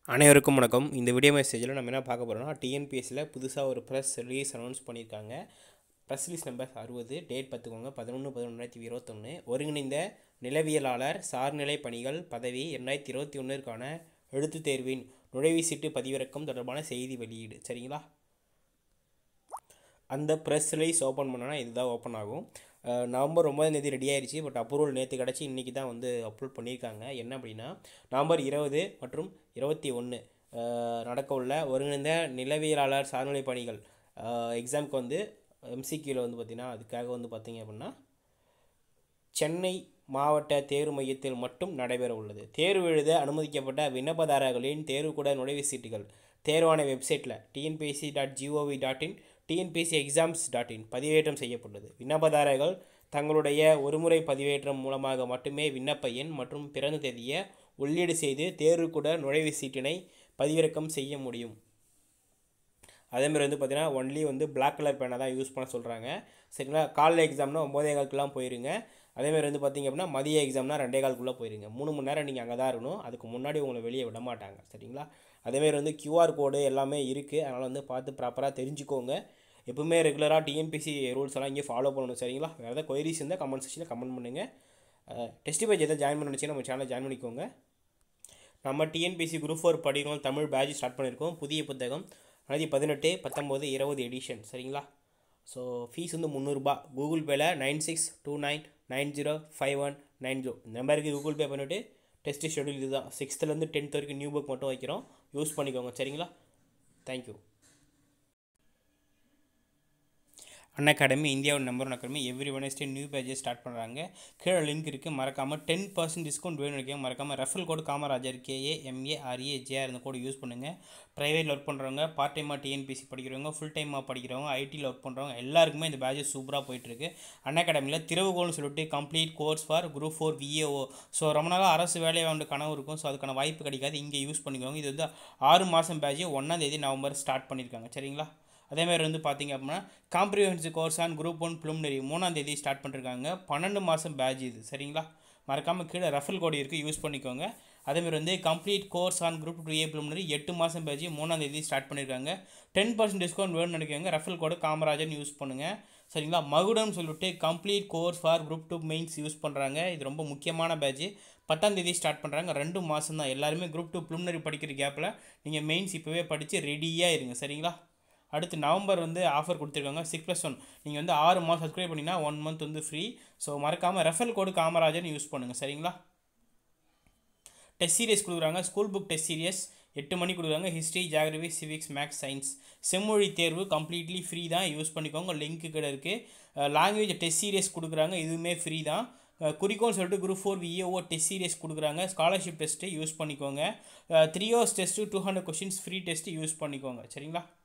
அனைவருக்கும் வணக்கம் இந்த வீடியோ மெசேஜில் நம்ம என்ன பார்க்க போகிறோம்னா டிஎன்பிஎஸ்சியில் புதுசாக ஒரு ப்ரெஸ் ரிலீஸ் அனௌன்ஸ் பண்ணியிருக்காங்க ப்ரெஸ் ரிலீஸ் நம்பர் அறுபது டேட் பார்த்துக்கோங்க பதினொன்று பதினொன்று ரெண்டாயிரத்தி இருபத்தொன்று ஒருங்கிணைந்த நிலவியலாளர் சார்நிலை பணிகள் பதவி ரெண்டாயிரத்தி இருபத்தி ஒன்றிற்கான எழுத்துத் தேர்வின் நுழைவுச் சீட்டு பதிவிறக்கம் தொடர்பான செய்தி வெளியீடு சரிங்களா அந்த ப்ரெஸ் ரிலீஸ் ஓப்பன் பண்ணோன்னா இதுதான் ஓப்பன் ஆகும் அஹ் நவம்பர் ஒன்பதாம் தேதி ரெடி ஆயிடுச்சு பட் அப்ரூவல் நேற்று கிடச்சி இன்றைக்கி தான் வந்து அப்லோட் பண்ணியிருக்காங்க என்ன அப்படின்னா நவம்பர் இருபது மற்றும் இருபத்தி ஒன்று நடக்க உள்ள ஒருங்கிணைந்த நிலவியலாளர் சார்நிலை பணிகள் எக்ஸாமுக்கு வந்து எம்சிக்யூவில் வந்து பார்த்திங்கன்னா அதுக்காக வந்து பார்த்திங்க அப்படின்னா சென்னை மாவட்ட தேர்வு மையத்தில் மட்டும் நடைபெற உள்ளது தேர்வு எழுத அனுமதிக்கப்பட்ட விண்ணப்பதாரர்களின் தேர்வுக்கூட நுழைவுச் சீட்டுகள் தேர்வான வெப்சைட்டில் TNPSC dot GOV dot in TNPSC exams dot in பதிவேற்றம் செய்யப்பட்டுள்ளது விண்ணப்பதாரர்கள் தங்களுடைய ஒருமுறை பதிவேற்றம் மூலமாக மட்டுமே விண்ணப்ப எண் மற்றும் பிறந்த தேதியை உள்ளீடு செய்து தேர்வுக்கூட நுழைவுச் சீட்டினை பதிவிறக்கம் செய்ய முடியும் அதேமாதிரி வந்து பார்த்தீங்கன்னா ஒன்லி வந்து பிளாக் கலர் பேனை தான் யூஸ் பண்ண சொல்கிறாங்க சரிங்களா காலைல எக்ஸாம்னா ஒம்போதே காலுக்குலாம் போயிருங்க அதேமாதிரி வந்து பார்த்திங்க அப்படின்னா மதிய எக்ஸாம்னா ரெண்டே காலுக்குள்ளே போயிருங்க மூணு மணி நேரம் நீங்கள் அங்கே தான் இருக்கணும் அதுக்கு முன்னாடி உங்களை வெளியே விட மாட்டாங்க சரிங்களா அதேமாதிரி வந்து கியூஆர் கோடு எல்லாமே இருக்குது அதனால் வந்து பார்த்து ப்ராப்பராக தெரிஞ்சுக்கோங்க எப்பவுமே ரெகுலராக டிஎன்பிசி ரூல்ஸ் எல்லாம் இங்கே ஃபாலோ பண்ணணும் சரிங்களா வேறு ஏதாவது கொயரிஸ் இருந்தால் கமெண்ட் செக்ஷனில் கமெண்ட் பண்ணுங்கள் டெஸ்ட் பேஜ் எதாவது ஜாயின் பண்ண நினச்சிங்கன்னா நம்ம சேனலை ஜாயின் பண்ணிக்கோங்க நம்ம டிஎன்பிசி குரூப் ஃபோர் படிக்கிறோம் தமிழ் பேட்ச் ஸ்டார்ட் பண்ணியிருக்கோம் புதிய புத்தகம் ரெண்டாயிரத்தி பதினெட்டு பத்தொம்போது இருபது எடிஷன் சரிங்களா ஸோ ஃபீஸ் வந்து முந்நூறுரூபா கூகுள் பேயில் nine six two nine nine zero five one nine zero இந்த நம்பருக்கு கூகுள் பே பண்ணிவிட்டு டெஸ்ட் ஷெடியூல் இதுதான் சிக்ஸ்த்துலேருந்து டென்த் வரைக்கும் நியூ புக் மட்டும் வைக்கிறோம் யூஸ் பண்ணிக்கோங்க சரிங்களா தேங்க்யூ அன் அகாடமி இந்தியாவோட number one academy every Wednesday new pages start பண்ணுறாங்க கீழே லிங்க் இருக்குது மறக்காமல் டென் பர்சன்ட் டிஸ்கவுண்ட் வேணும் இருக்கேன் மறக்காமல் referral code Kamarajar KA MA RA JR இந்த கோடு யூஸ் பண்ணுங்கள் ப்ரைவேட்டில் ஒர்க் பண்ணுறவங்க பார்ட் டைமாக டிஎன்பிசி படிக்கிறவங்க ஃபுல் டைமாக படிக்கிறவங்க ஐடியில் ஒர்க் பண்ணுறவங்க எல்லாருக்குமே இந்த பேஜஸ் சூப்பராக போயிட்டுருக்கு அன் அகாடமியில் திறவுகோல்னு சொல்லிட்டு complete course for group four VAO so ரொம்ப நாளாக அரசு வேலையை வந்து கனவு இருக்கும் ஸோ அதுக்கான வாய்ப்பு கிடைக்காது இங்கே யூஸ் பண்ணிக்கோங்க இது வந்து ஆறு மாதம் பேட்ச் ஒன்றாந்தேதி நவம்பர் ஸ்டார்ட் பண்ணியிருக்காங்க சரிங்களா அதேமாதிரி வந்து பார்த்திங்க அப்படின்னா comprehensive course on group one preliminary மூணாம் தேதி ஸ்டார்ட் பண்ணிருக்காங்க பன்னெண்டு மாதம் பேட்ச் இது சரிங்களா மறக்காமல் கீழே ரெஃபல் கோடு இருக்குது யூஸ் பண்ணிக்கோங்க அதேமாதிரி வந்து complete course on group two A preliminary எட்டு மாதம் பேட்ச் மூணாம் தேதி ஸ்டார்ட் பண்ணியிருக்காங்க டென் பர்சன்ட் டிஸ்கவுண்ட் வேணும்னு நினைக்கிறவங்க ரெஃபல் கோடு காமராஜன் யூஸ் பண்ணுங்கள் சரிங்களா மகுடம் சொல்லிட்டு complete course for group two mains use பண்ணுறாங்க இது ரொம்ப முக்கியமான பேட்ச் பத்தாம் தேதி ஸ்டார்ட் பண்ணுறாங்க ரெண்டு மாதம் தான் எல்லாருமே குரூப் டூ ப்ளூமினரி படிக்கிற கேப்பில் நீங்கள் மெயின்ஸ் இப்போவே படித்து ரெடியாக இருங்க சரிங்களா அடுத்து நவம்பர் வந்து ஆஃபர் கொடுத்துருக்காங்க சிக்ஸ் ப்ளஸ் ஒன் நீங்கள் வந்து ஆறு மாதம் சப்ஸ்கிரைப் பண்ணிங்கன்னா ஒன் மந்த் வந்து ஃப்ரீ ஸோ மறக்காமல் ரெஃபல் கோடு காமராஜன் யூஸ் பண்ணுங்கள் சரிங்களா டெஸ்ட் சீரியஸ் கொடுக்குறாங்க ஸ்கூல் புக் டெஸ்ட் சீரியஸ் எட்டு மணி கொடுக்குறாங்க history geography civics maths science செம்மொழி தேர்வு கம்ப்ளீட்லி ஃப்ரீ தான் யூஸ் பண்ணிக்கோங்க லிங்க்கு கிட்ட இருக்குது லாங்குவேஜ் டெஸ்ட் சீரியஸ் கொடுக்குறாங்க இதுவுமே ஃப்ரீ தான் குறிக்கோள்னு சொல்லிட்டு group four VAO test series கொடுக்குறாங்க ஸ்காலர்ஷிப் டெஸ்ட்டு யூஸ் பண்ணிக்கோங்க three hours test two hundred questions free test use பண்ணிக்கோங்க சரிங்களா